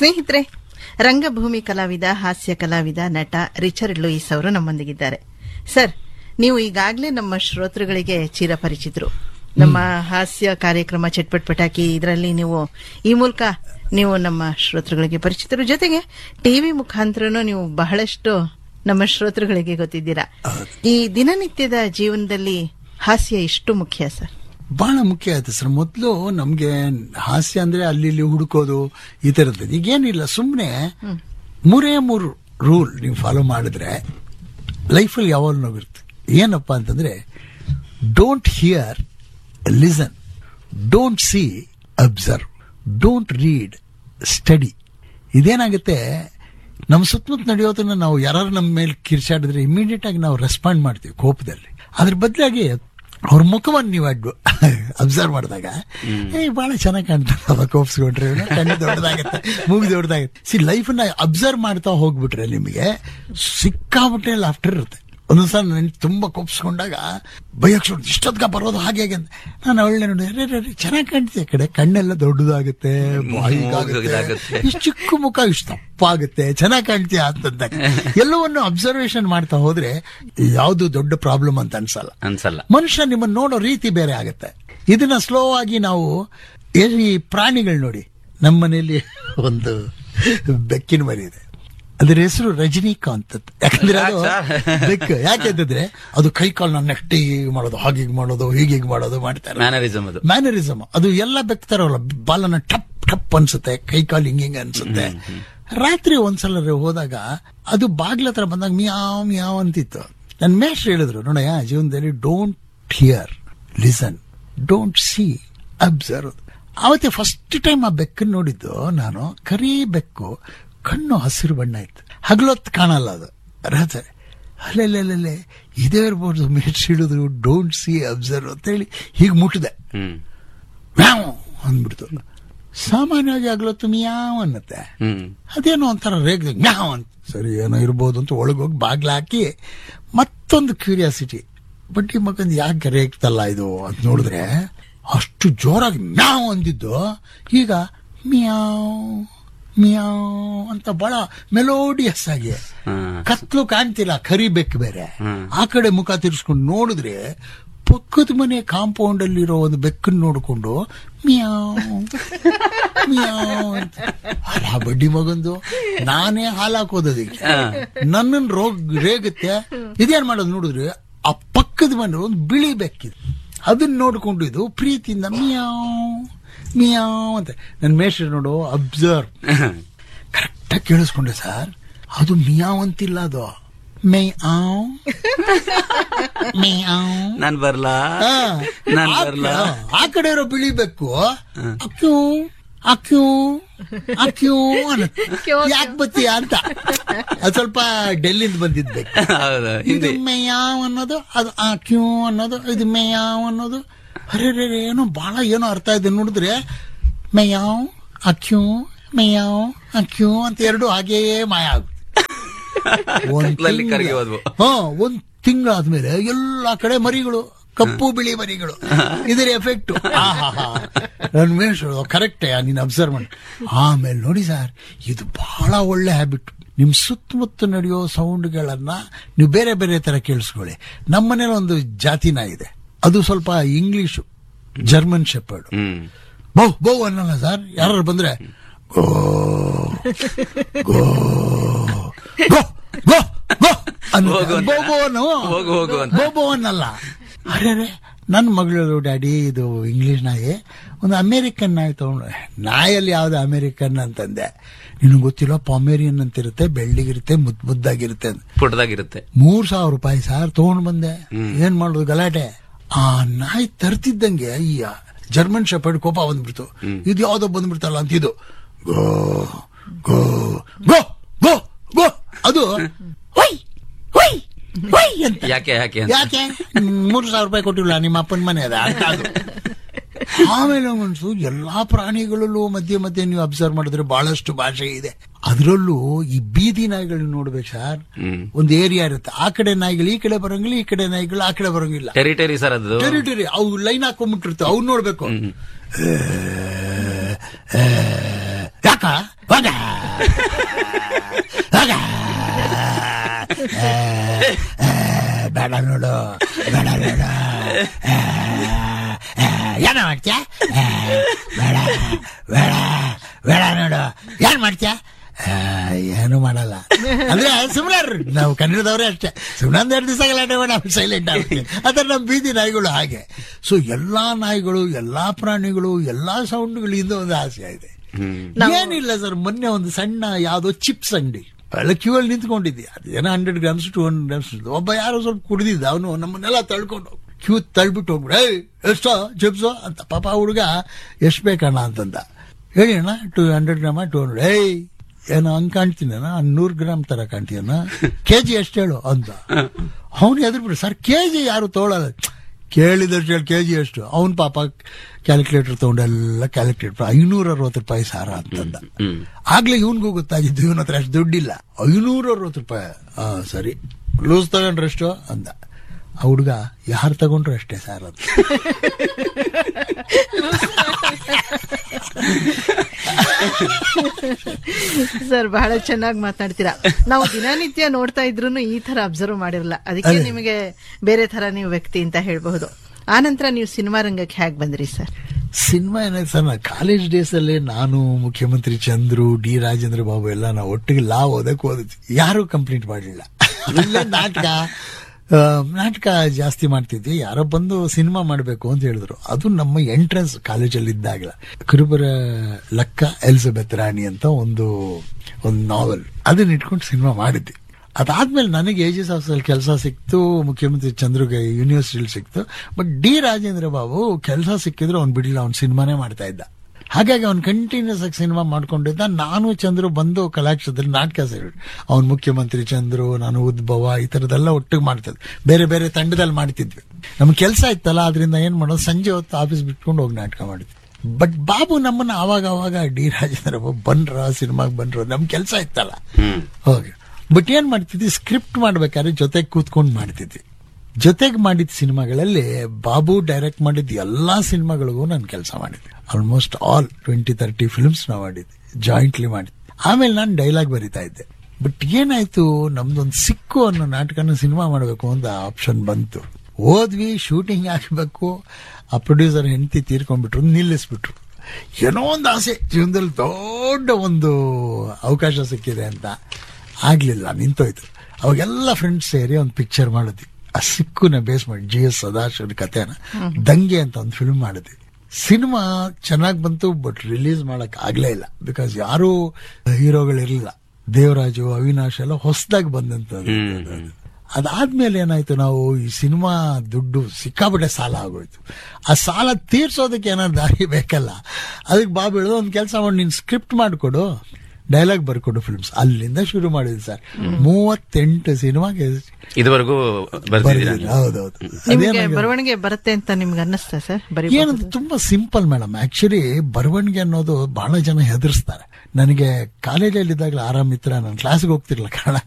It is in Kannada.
ಸ್ನೇಹಿತರೆ ರಂಗಭೂಮಿ ಕಲಾವಿದ ಹಾಸ್ಯ ಕಲಾವಿದ ನಟ ರಿಚರ್ಡ್ ಲೂಯಿಸ್ ಅವರು ನಮ್ಮೊಂದಿಗಿದ್ದಾರೆ ಸರ್ ನೀವು ಈಗಾಗಲೇ ನಮ್ಮ ಶ್ರೋತೃಗಳಿಗೆ ಚಿರಪರಿಚಿತರು ನಮ್ಮ ಹಾಸ್ಯ ಕಾರ್ಯಕ್ರಮ ಚಟ್ಪಟ್ ಪಟಾಕಿ ಇದರಲ್ಲಿ ನೀವು ಈ ಮೂಲಕ ನೀವು ನಮ್ಮ ಶ್ರೋತೃಗಳಿಗೆ ಪರಿಚಿತರು ಜೊತೆಗೆ ಟಿವಿ ಮುಖಾಂತರನೂ ನೀವು ಬಹಳಷ್ಟು ನಮ್ಮ ಶ್ರೋತೃಗಳಿಗೆ ಗೊತ್ತಿದ್ದೀರಾ ಈ ದಿನನಿತ್ಯದ ಜೀವನದಲ್ಲಿ ಹಾಸ್ಯ ಎಷ್ಟು ಮುಖ್ಯ ಸರ್ ಬಹಳ ಮುಖ್ಯ ಆಯ್ತು ಸರ್ ಮೊದಲು ನಮ್ಗೆ ಹಾಸ್ಯ ಅಂದ್ರೆ ಅಲ್ಲಿ ಇಲ್ಲಿ ಹುಡುಕೋದು ಈ ತರದ್ದು ಈಗೇನಿಲ್ಲ ಸುಮ್ಮನೆ ಮೂರೇ ಮೂರು ರೂಲ್ ನೀವು ಫಾಲೋ ಮಾಡಿದ್ರೆ ಲೈಫಲ್ಲಿ ಯಾವಾಗ ನೋವಿರುತ್ತೆ ಏನಪ್ಪ ಅಂತಂದ್ರೆ don't hear listen don't see observe don't read study ಇದೇನಾಗುತ್ತೆ ನಮ್ಮ ಸುತ್ತಮುತ್ತ ನಡೆಯೋದನ್ನ ನಾವು ಯಾರು ನಮ್ಮ ಮೇಲೆ ಕಿರ್ಚಾಡಿದ್ರೆ ಇಮಿಡಿಯೇಟ್ ಆಗಿ ನಾವು ರೆಸ್ಪಾಂಡ್ ಮಾಡ್ತೀವಿ ಕೋಪದಲ್ಲಿ ಅದ್ರ ಬದಲಾಗಿ ಅವ್ರ ಮುಖವನ್ನು ನೀವು ಅಬ್ಸರ್ವ್ ಮಾಡಿದಾಗ ಏ ಬಹಳ ಚೆನ್ನಾಗಿ ಕಾಣ್ತಾರೆ ಅವಾಗ ಕೋಪಿಸ್ಕೊಂಡ್ರೆ ಕಣ್ಣು ದೊಡ್ಡದಾಗತ್ತೆ ಮೂಗಿ ದೊಡ್ಡದಾಗತ್ತೆ ಸಿ ಲೈಫನ್ನ ಅಬ್ಸರ್ವ್ ಮಾಡ್ತಾ ಹೋಗ್ಬಿಟ್ರೆ ನಿಮಗೆ ಸಿಕ್ಕಾಬಿಟ್ಟೆ ಲಾಫ್ಟರ್ ಇರುತ್ತೆ ಒಂದೊಂದ್ಸಲ ನನ್ ತುಂಬಾ ಕೋಪಿಸ್ಕೊಂಡಾಗ ಭಯಕ್ಕೆ ಸುಡ್ ಇಷ್ಟೊತ್ಕ ಬರೋದು ಹಾಗೆ ಹಾಗೆ ಅಂತ ನಾನು ಅವಳನ್ನ ನೋಡಿ ಅರೆ ಅರೆ, ಅರೆ, ಚೆನ್ನಾಗಿ ಕಾಣ್ತಿದೆ ಕಡೆ ಕಣ್ಣೆಲ್ಲ ದೊಡ್ಡದಾಗುತ್ತೆ ಬಾಯಿಗಾಗುತ್ತೆ ಮೂಗಿಗಾಗುತ್ತೆ. ಇಷ್ಟು ಚಿಕ್ಕ ಮುಖ ಇಷ್ಟು ತಪ್ಪಾಗುತ್ತೆ ಚೆನ್ನಾಗಿ ಕಾಣ್ತೀಯ ಅಂತಂದಾಗ ಎಲ್ಲವನ್ನು ಅಬ್ಸರ್ವೇಷನ್ ಮಾಡ್ತಾ ಹೋದ್ರೆ ಯಾವುದು ದೊಡ್ಡ ಪ್ರಾಬ್ಲಮ್ ಅಂತ ಅನ್ಸಲ್ಲ ಅನ್ಸಲ್ಲ ಮನುಷ್ಯ ನಿಮ್ಮನ್ನ ನೋಡೋ ರೀತಿ ಬೇರೆ ಆಗುತ್ತೆ ಇದನ್ನ ಸ್ಲೋ ಆಗಿ ನಾವು ಏ- ಈ ಪ್ರಾಣಿಗಳು ನೋಡಿ ನಮ್ಮ ಮನೆಯಲ್ಲಿ ಒಂದು ಬೆಕ್ಕಿನ ಮರಿ ಇದೆ ಅದ್ರ ಹೆಸರು ರಜನಿಕಾಂತ್ ಅಂತ ಯಾಕಂದ್ರೆ ಅದು ಯಾಕ್ sir? ಬೆಕ್ಕು ಯಾಕೆಂತಂದ್ರೆ ಅದು ಕೈ ಕಾಲ್ ನನ್ನ ನೆಟ್ಟಿ ಮಾಡೋದು ಹಾಗೀಗ್ ಮಾಡೋದು ಹೀಗೀಗ್ ಮಾಡೋದು ಮಾಡ್ತಾರೆ ಮ್ಯಾನರಿಸಮ್ ಅದು ಮ್ಯಾನರಿಸಮ್ ಅದು ಎಲ್ಲ ಬೆಕ್ತಾರಲ್ಲ ಬಾಲನ ಟಪ್ ಟಪ್ ಅನ್ಸುತ್ತೆ ಕೈ ಕಾಲು ಹಿಂಗಿಂಗ್ ಅನ್ಸುತ್ತೆ ರಾತ್ರಿ ಒಂದ್ಸಲ ಹೋದಾಗ ಅದು ಬಾಗ್ಲ ಹತ್ರ ಬಂದಾಗ ಮಿಯಾವ್ ಮಿಯಾವ್ ಅಂತಿತ್ತು ನನ್ ಮೇಷ್ಟ್ರು ಹೇಳಿದ್ರು ನೋಡಯ್ಯ ಜೀವನದಲ್ಲಿ don't hear listen don't see observe ಅವತ್ತೆ ಫಸ್ಟ್ ಟೈಮ್ ಆ ಬೆಕ್ಕನ್ನು ನೋಡಿದ್ದು ನಾನು ಕರಿ ಬೆಕ್ಕು ಕಣ್ಣು ಹಸಿರು ಬಣ್ಣ ಇತ್ತು ಹಗಲೊತ್ತು ಕಾಣಲ್ಲ ಅದು ರಾತ್ರಿ ಅಲ್ಲೆಲ್ಲೆಲ್ಲೆ ಇದೇ ಇರ್ಬೋದು ಮೇಷ್ಟ್ರು ಹೇಳಿದ್ರು ಡೋಂಟ್ ಸಿ ಅಬ್ಸರ್ವ್ ಅಂತ ಹೇಳಿ ಹೀಗೆ ಮುಟ್ಟಿದೆ ಹ್ಮ್ ಮ್ಯಾವ್ ಅಂದ್ಬಿಡ್ತು ಸಾಮಾನ್ಯವಾಗಿ ಆಗ್ಲತ್ತು ಮಿಯಾವ್ ಅನ್ನತ್ತೆ ಹ್ಮ್ ಅದೇನೋ ಒಂಥರ ರೇಗ್ ಮ್ಯಾವ್ ಅಂತ ಸರಿ ಏನೋ ಇರ್ಬೋದು ಅಂತ ಒಳಗೋಗಿ ಬಾಗ್ಲ ಹಾಕಿ ಮತ್ತೊಂದು ಕ್ಯೂರಿಯಾಸಿಟಿ ಬಟ್ ಈ ಮಗಂದು ಯಾಕೆ ರೇಗ್ತಲ್ಲ ಇದು ಅಂತ ನೋಡಿದ್ರೆ ಅಷ್ಟು ಜೋರಾಗಿ ಮ್ಯಾವ್ ಅಂದಿದ್ದು ಈಗ ಮಿಯಾವ್ ಮಿಯಾವ್ ಅಂತ ಬಹಳ ಮೆಲೋಡಿಯಸ್ ಆಗಿ ಹ್ಮ್. ಕತ್ಲು ಕಾಣ್ತಿಲ್ಲ ಕರಿಬೇಕು ಬೇರೆ ಹ್ಮ್. ಆ ಕಡೆ ಮುಖ ತಿರ್ಸ್ಕೊಂಡು ನೋಡಿದ್ರೆ ಪಕ್ಕದ ಮನೆ ಕಾಂಪೌಂಡ್ ಅಲ್ಲಿರೋ ಒಂದು ಬೆಕ್ಕನ್ನು ನೋಡ್ಕೊಂಡು ಮಿಯಾವ್ ಮಿಯಾವ್ ಅಂತ. ಅಲ್ಲ, ಆ ಬಡ್ಡಿ ಮಗಂದು ನಾನೇ ಹಾಲು ಹಾಕೋದು ಅದಕ್ಕೆ ನನ್ನನ್ನು ರೋಗ್ ರೇಗುತ್ತೆ ಇದೇನ್ ಮಾಡೋದು ನೋಡಿದ್ರೆ ಆ ಪಕ್ಕದ ಮನೆ ಒಂದು ಬಿಳಿ ಬೆಕ್ಕಿದೆ ಅದನ್ನ ನೋಡ್ಕೊಂಡು ಇದು ಪ್ರೀತಿಯಿಂದ ಮಿಯಾವ್ ಮಿಯಾವ್ ಅಂತ ನನ್ನ ಮೇಷ್ಟ್ರು ನೋಡು ಅಬ್ಸರ್ವ್ ಕರೆಕ್ಟಾಗಿ ಕೇಳಿಸ್ಕೊಂಡೆ ಸರ್ ಅದು ಮಿಯಾವ್ ಅಂತಿಲ್ಲ ಅದು ಮೇ ಆವ್ ಮೇ ಆವ್ ನಾನ್ ಬರ್ಲಾ ಹಾ. ನಾನ್ ಆ- ಬರ್ಲಾ ಆ ಕಡೆ ಇರೋ ಬಿಳಿ ಬೆಕ್ಕು ಅಕ್ಯೂ ಅಕ್ಯೂ ಅಕ್ಯೂ ಅನ್ನತ್ತೆ ಯಾಕೆ ಬತ್ತೀಯ ಅಂತ ಅದು ಸ್ವಲ್ಪ ಡೆಲ್ಲಿಂದ ಬಂದಿದ್ ಬೆಕ್ಕು ಹೌದು ಇದು ಹಿಂದಿ ಮೇಯಾವ್ ಅನ್ನೋದು ಅದು ಆ ಕ್ಯೂ ಅನ್ನೋದು ಇದು ಮೇಯಾವ್ ಅನ್ನೋದು ಅರೆ ರೇ ರೇ, ಏನೋ ಬಹಳ ಏನೋ ಅರ್ಥ ಇದೆ ನೋಡಿದ್ರೆ ಮೇಯಾವ್ ಅಕ್ಯೂ ಮೇಯಾವ್ ಅಕ್ಯೂ ಅಂತ ಎರಡು ಹಾಗೆಯೇ ಮಾಯ ಆಗುತ್ತೆ ಒಂದ್ ಕತ್ಲಲ್ಲಿ ಕರಗಿ ತಿಂಗ್ಳು- ಹೋದ್ವು. ಹಾ ಒಂದ್ ತಿಂಗಳಾದ್ಮೇಲೆ ಎಲ್ಲಾ ಕಡೆ ಮರಿಗಳು ಕಪ್ಪು ಬಿಳಿ ಮರಿಗಳು ಇದರ ಎಫೆಕ್ಟ್ ನನ್ ಮೇಷ್ ಕರೆಕ್ಟ್ ನೀನ್ ಅಬ್ಸರ್ವ್ ಮಾಡಿ ಆಮೇಲೆ ನೋಡಿ ಸರ್ ಇದು ಬಹಳ ಒಳ್ಳೆ ಹ್ಯಾಬಿಟ್ ನಿಮ್ ಸುತ್ತಮುತ್ತ ನಡೆಯೋ ಸೌಂಡ್ಗಳನ್ನ ನೀವು ಬೇರೆ ಬೇರೆ ತರ ಕೇಳಿಸ್ಕೊಳ್ಳಿ ನಮ್ಮನೇಲಿ ಒಂದು ಜಾತಿ ನಾಯಿ ಇದೆ ಅದು ಸ್ವಲ್ಪ English German shepherd hmm bow bow ಅನ್ನಲ್ಲ ಸರ್ ಯಾರು ಬಂದ್ರೆ ಗೋ ಗೋ ಗೋ ಗೋ ಗೋ ಅನ್ನುತ್ತೆ. ಹೋಗು ಅಂತ. ಬೌ ಬೌ ಅನ್ನೋ ಹೋಗು ಹೋಗು ಅಂತ. ಬೌ ಬೌ ಅನ್ನಲ್ಲ ಅರೆ ಅರೆ ನನ್ನ ಮಗಳು ಡ್ಯಾಡಿ ಇದು ಇಂಗ್ಲಿಷ್ ನಾಯಿ ಒಂದು ಅಮೇರಿಕನ್ ನಾಯಿ ತಗೊಂಡು ನಾಯಲ್ಲಿ ಯಾವ್ದು ಅಮೇರಿಕನ್ ಅಂತಂದೆ ನಿನಗೆ ಗೊತ್ತಿಲ್ಲ ಪಾಮೇರಿಯನ್ ಅಂತಿರುತ್ತೆ ಬೆಳ್ಳಿಗಿರುತ್ತೆ ಮುದ್ ಮುದ್ದಾಗಿರುತ್ತೆ ಅಂತ ಪುಟ್ಟದಾಗಿರುತ್ತೆ ಮೂರ್ ಸಾವಿರ ರೂಪಾಯಿ ಸಾರ್ ತಗೊಂಡ್ ಬಂದೆ ಏನ್ ಮಾಡೋದು ಗಲಾಟೆ ಆ ನಾಯಿ ತರ್ತಿದ್ದಂಗೆ ಈ ಜರ್ಮನ್ ಶೆಪರ್ಡ್ ಕೋಪ ಬಂದ್ಬಿಡ್ತು ಇದು ಯಾವ್ದೋ ಬಂದ್ಬಿಡ್ತಲ್ಲ ಅಂತ ಇದು ಗೋ ಗೋ ಗೋ ಗೋ ಗೋ ಅದು ಹೊಯ್ ಹೊಯ್ ಹೊಯ್ ಅಂತ ಯಾಕೆ ಯಾಕೆ ಅಂತ ಯಾಕೆ ಮೂರು ಸಾವಿರ ರೂಪಾಯಿ ಕೊಟ್ಟಿಲ್ಲ ನಿಮ್ಮ ಅಪ್ಪನ ಮನೆ ಅದ ಅಂತ ಅದು ಆಮೇಲೆ ಮನ್ಸು ಎಲ್ಲಾ ಪ್ರಾಣಿಗಳಲ್ಲೂ ಮಧ್ಯೆ ಮಧ್ಯೆ ನೀವು ಅಬ್ಸರ್ವ್ ಮಾಡಿದ್ರೆ ಬಹಳಷ್ಟು ಭಾಷೆ ಇದೆ ಅದರಲ್ಲೂ ಈ ಬೀದಿ ನಾಯಿಗಳನ್ನ ನೋಡ್ಬೇಕು ಸರ್ ಹ್ಮ್. ಒಂದು ಏರಿಯಾ ಇರುತ್ತೆ ಆ ಕಡೆ ನಾಯಿಗಳು ಈ ಕಡೆ ಬರಂಗಿಲ್ಲ ಈ ಕಡೆ ನಾಯಿಗಳು ಆ ಕಡೆ ಬರಂಗಿಲ್ಲ ಟೆರಿಟರಿ ಸರ್ ಅದು ಟೆರಿಟರಿ ಅವು ಲೈನ್ ಹಾಕೊಂಡ್ಬಿಟ್ಟಿರ್ತಾವೆ ಅವ್ನು ನೋಡ್ಬೇಕು ಯಾಕ ಹೋಗ ಹೋಗ ಏ, ಏ, ಬೇಡ ನೋಡು ಬೇಡ ಬೇಡ ಏ, ಏ, ಏನ ಮಾಡ್ತೀಯ ಏ, ಬೇಡ ಬೇಡ ಬೇಡ ನೋಡು ಏನ್ ಮಾಡ್ತೀಯ ಆ, ಏನು ಮಾಡಲ್ಲ ಅಂದ್ರೆ ಸುಮ್ಮನೆ ನಾವು ಕನ್ನಡದವರೇ ಅಷ್ಟೇ ಸುಮ್ಮನೆ ಒಂದ್ ಎರಡು ದಿವಸ ಗಲಾಟೆ ಮಾಡಿ ಸೈಲೆಂಟ್ ಆಗ್ತೀವಿ ಅದ್ರ ನಮ್ಮ ಬೀದಿ ನಾಯಿಗಳು ಹಾಗೆ ಸೊ ಎಲ್ಲಾ ನಾಯಿಗಳು ಎಲ್ಲಾ ಪ್ರಾಣಿಗಳು ಎಲ್ಲಾ ಸೌಂಡ್ಗಳಿಂದ ಒಂದು ಆಸೆ ಇದೆ ಏನಿಲ್ಲ ಸರ್ ಮೊನ್ನೆ ಒಂದು ಸಣ್ಣ ಯಾವ್ದೋ ಚಿಪ್ಸ್ ಅಂಗಡಿ ಒಳ್ಳೆ ಕ್ಯೂ ಅಲ್ಲಿ ನಿಂತ್ಕೊಂಡಿದ್ದೆ ಅದೇನೋ hundred grams two hundred grams ಒಬ್ಬ ಯಾರೋ ಸ್ವಲ್ಪ ಕುಡಿದಿದ್ದ ಅವನು ನಮ್ಮನ್ನೆಲ್ಲ ತಳ್ಕೊಂಡು ಕ್ಯೂ ತಳ್ಬಿಟ್ಟು ಹೋಗ್ಬಿಡ ಏಯ್ ಎಷ್ಟೋ ಚಿಪ್ಸು ಅಂತ ಪಾಪ ಹುಡುಗ ಎಷ್ಟು ಬೇಕಣ್ಣ ಅಂತಂದ ಹೇಳಿ ಅಣ್ಣ two hundred gram two hundred ಏಯ್ ಏನೋ ಹಂಗ್ ಕಾಣ್ತೀನಣ್ಣ ನೂರು ಗ್ರಾಮ್ ತರ ಕಾಣ್ತೀಯಣ್ಣ ಕೆ ಜಿ ಎಷ್ಟು ಹೇಳು ಅಂತ ಅವನು ಎದುರು ಬಿಡು ಸರ್ ಕೆ ಜಿ ಯಾರು ತಗೊಳಲ್ಲ ಕೇಳಿದಷ್ಟು ಹೇಳಿ ಕೆ ಜಿ ಎಷ್ಟು ಅವನ್ ಪಾಪ ಕ್ಯಾಲ್ಕುಲೇಟರ್ ತಗೊಂಡೆಲ್ಲ ಕ್ಯಾಲ್ಕುಲೇಟರ್ ಐನೂರ ಅರವತ್ತು ರೂಪಾಯಿ ಸಾರ ಅಂತಂದ ಆಗ್ಲೇ ಇವನ್ಗೂ ಗೊತ್ತಾಗಿದ್ದು ಇವನ ಹತ್ರ ಅಷ್ಟು ದುಡ್ಡಿಲ್ಲ ಐನೂರ ಅರವತ್ತು ರೂಪಾಯಿ ಆ ಸರಿ ಲೂಸ್ ತಗೊಂಡ್ರೆ ಎಷ್ಟು ಅಂದ ಆ ಹುಡುಗ ಯಾರು ತಗೊಂಡ್ರು ಅಷ್ಟೇ ಸಾರ್ ಅಂತ ಸರ್ ಬಹಳ ಚೆನ್ನಾಗಿ ಮಾತಾಡ್ತೀರಾ ನಾವು ದಿನನಿತ್ಯ ನೋಡ್ತಾ ಇದ್ರು ಈ ತರ ಅಬ್ಸರ್ವ್ ಮಾಡಿರಲ್ಲ ಅದಕ್ಕೆ ಅದೇ. ನಿಮಗೆ ಬೇರೆ ತರ ನೀವು ವ್ಯಕ್ತಿ ಅಂತ ಹೇಳಬಹುದು ಆನಂತರ ನೀವು ಸಿನಿಮಾ ರಂಗಕ್ಕೆ ಹೇಗೆ ಬಂದ್ರಿ ಸರ್ ಸಿನಿಮಾ ಏನಾಯ್ತು ಸರ್ ನಾ ಕಾಲೇಜ್ ಡೇಸ್ ಅಲ್ಲಿ ನಾನು ಮುಖ್ಯಮಂತ್ರಿ ಚಂದ್ರು ಡಿ ರಾಜೇಂದ್ರ ಬಾಬು ಎಲ್ಲ ನಾವು ಒಟ್ಟಿಗೆ ಲಾ ಓದಕ್ ಓದಿದ್ವಿ ಯಾರು ಕಂಪ್ಲೇಂಟ್ ಮಾಡಲಿಲ್ಲ ಅಲ್ಲೇ ನಾಟಕ ಆ, ನಾಟಕ ಜಾಸ್ತಿ ಮಾಡ್ತಿದ್ವಿ ಯಾರೋ ಬಂದು ಸಿನಿಮಾ ಮಾಡಬೇಕು ಅಂತ ಹೇಳಿದ್ರು ಅದು ನಮ್ಮ ಎಂಟ್ರೆನ್ಸ್ ಕಾಲೇಜಲ್ಲಿ ಇದ್ದಾಗಲ ಕುರುಬರ ಲಕ್ಕ ಎಲಿಜಬೆತ್ ರಾಣಿ ಅಂತ ಒಂದು ಒಂದು ನಾವೆಲ್ ಅದನ್ನ ಇಟ್ಕೊಂಡು ಸಿನಿಮಾ ಮಾಡಿದ್ವಿ ಅದಾದ್ಮೇಲೆ ನನಗೆ ಏಜಸ್ ಅಲ್ಲಿ ಕೆಲಸ ಸಿಕ್ತು ಮುಖ್ಯಮಂತ್ರಿ ಚಂದ್ರುಗೆ ಯೂನಿವರ್ಸಿಟಿಲಿ ಸಿಕ್ತು ಬಟ್ ಡಿ ರಾಜೇಂದ್ರ ಬಾಬು ಕೆಲಸ ಸಿಕ್ಕಿದ್ರು ಅವ್ನು ಬಿಡಲಿಲ್ಲ ಅವ್ನು ಸಿನಿಮಾನೇ ಮಾಡ್ತಾ ಇದ್ದ ಹಾಗಾಗಿ ಅವ್ನು ಕಂಟಿನ್ಯೂಸ್ ಆಗಿ ಸಿನಿಮಾ ಮಾಡ್ಕೊಂಡಿದ್ದ ನಾನು ಚಂದ್ರು ಬಂದು ಕಲಾಕ್ಷೇತ್ರದಲ್ಲಿ ನಾಟಕ ಸೇರಿ ಅವ್ನು ಮುಖ್ಯಮಂತ್ರಿ ಚಂದ್ರು ನಾನು ಉದ್ಭವ ಈ ತರದೆಲ್ಲ ಒಟ್ಟಿಗೆ ಮಾಡ್ತಿದ್ವಿ ಬೇರೆ ಬೇರೆ ತಂಡದಲ್ಲಿ ಮಾಡ್ತಿದ್ವಿ ನಮ್ಗೆ ಕೆಲಸ ಇತ್ತಲ್ಲ ಅದರಿಂದ ಏನ್ ಮಾಡೋದು ಸಂಜೆ ಹೊತ್ತು ಆಫೀಸ್ ಬಿಟ್ಕೊಂಡು ಹೋಗಿ ನಾಟಕ ಮಾಡಿದ್ವಿ ಬಟ್ ಬಾಬು ನಮ್ಮನ್ನ ಅವಾಗ ಅವಾಗ ಡಿ ರಾಜೇಂದ್ರ ಬಾಬು ಬನ್ರ ಸಿನಿಮಾಗೆ ಬನ್ರ ನಮ್ ಕೆಲಸ ಇತ್ತಲ್ಲ ಹೋಗಿ ಬಟ್ ಏನ್ ಮಾಡ್ತಿದ್ವಿ ಸ್ಕ್ರಿಪ್ಟ್ ಮಾಡ್ಬೇಕಾದ್ರೆ ಜೊತೆಗೆ ಕೂತ್ಕೊಂಡು ಮಾಡ್ತಿದ್ವಿ ಜೊತೆಗೆ ಮಾಡಿದ ಸಿನಿಮಾಗಳಲ್ಲಿ ಬಾಬು ಡೈರೆಕ್ಟ್ ಮಾಡಿದ ಎಲ್ಲಾ ಸಿನಿಮಾಗಳಿಗೂ ನಾನು ಕೆಲಸ ಮಾಡಿದ್ದೆ almost all twenty thirty films ನಾವು ಮಾಡಿದ್ವಿ ಜಾಯಿಂಟ್ಲಿ ಮಾಡಿದ್ವಿ ಆಮೇಲೆ ನಾನು ಡೈಲಾಗ್ ಬರಿತಾ ಇದ್ದೆ ಬಟ್ ಏನಾಯ್ತು ನಮ್ದೊಂದು ಸಿಕ್ಕು ಅನ್ನೋ ನಾಟಕನ ಸಿನಿಮಾ ಮಾಡಬೇಕು ಅಂತ ಆಪ್ಷನ್ ಬಂತು ಹೋದ್ವಿ ಶೂಟಿಂಗ್ ಹಾಕಬೇಕು ಆ ಪ್ರೊಡ್ಯೂಸರ್ ಹೆಂಡತಿ ತೀರ್ಕೊಂಡ್ಬಿಟ್ರು ನಿಲ್ಲಿಸ್ಬಿಟ್ರು ಏನೋ ಒಂದು ಆಸೆ ಜೀವನದಲ್ಲಿ ದೊಡ್ಡ ಒಂದು ಅವಕಾಶ ಸಿಕ್ಕಿದೆ ಅಂತ ಆಗ್ಲಿಲ್ಲ ನಿಂತೋಯ್ತು ಅವಾಗೆಲ್ಲ ಫ್ರೆಂಡ್ಸ್ ಸೇರಿ ಒಂದು ಪಿಕ್ಚರ್ ಮಾಡಿದ್ವಿ ಆ ಸಿಕ್ಕುನ ಬೇಸ್ ಮಾಡಿ ಜಿ ಎಸ್ ಸದಾಶಿವನ ಕಥೆನ ದಂಗೆ ಅಂತ ಒಂದು ಫಿಲ್ಮ್ ಮಾಡಿದ್ವಿ ಸಿನಿಮಾ ಚೆನ್ನಾಗಿ ಬಂತು ಬಟ್ ರಿಲೀಸ್ ಮಾಡಕ್ ಆಗ್ಲೇ ಇಲ್ಲ ಬಿಕಾಸ್ ಯಾರು ಹೀರೋಗಳಿರ್ಲಿಲ್ಲ ದೇವರಾಜು ಅವಿನಾಶ್ ಎಲ್ಲ ಹೊಸದಾಗಿ ಬಂದಂತದ್ದು ಅದಾದ್ಮೇಲೆ ಏನಾಯ್ತು ನಾವು ಈ ಸಿನಿಮಾ ದುಡ್ಡು ಸಿಕ್ಕಾಪಟ್ಟೆ ಸಾಲ ಆಗೋಯ್ತು ಆ ಸಾಲ ತೀರ್ಸೋದಕ್ಕೆ ಏನಾದ್ರು ದಾರಿ ಬೇಕಲ್ಲ ಅದಕ್ಕೆ ಬಾಬು ಹೇಳಿದ್ರು ಒಂದು ಕೆಲಸ ಮಾಡಿ ನೀನು ಸ್ಕ್ರಿಪ್ಟ್ ಮಾಡಿಕೊಡು ಡೈಲಾಗ್ ಬರ್ಕೊಡು ಫಿಲ್ಮ್ಸ್ ಅಲ್ಲಿಂದ ಶುರು ಮಾಡಿದ್ವಿ ಸರ್ ಮೂವತ್ತೆಂಟು ಸಿನಿಮಾಗೆ ಇದುವರೆಗೂ ಬರ್ತಿದ್ದೀರಾ ಬರ್ದಿದ್ದೀನಿ. ಹೌದೌದು ನಿಮ್ಗೆ ಅದೇನಾಗಿದೆ? ಬರವಣಿಗೆ ಬರುತ್ತೆ ಅಂತ ನಿಮ್ಗೆ ಅನ್ನಿಸ್ತಾ ಸರ್ ಬರೀ ಏನಂದ್ರೆ ತುಂಬಾ ಸಿಂಪಲ್ ಮೇಡಮ್ ಆಕ್ಚುಲಿ ಬರವಣಿಗೆ ಅನ್ನೋದು ಬಹಳ ಜನ ಹೆದರ್ಸ್ತಾರೆ ನನಗೆ ಕಾಲೇಜಲ್ಲಿ ಇದ್ದಾಗಲೇ ಆರಾಮ್ ಇತ್ರ ನಾನು ಕ್ಲಾಸ್ಗೆ ಹೋಗ್ತಿರ್ಲಿಲ್ಲ ಕನ್ನಡ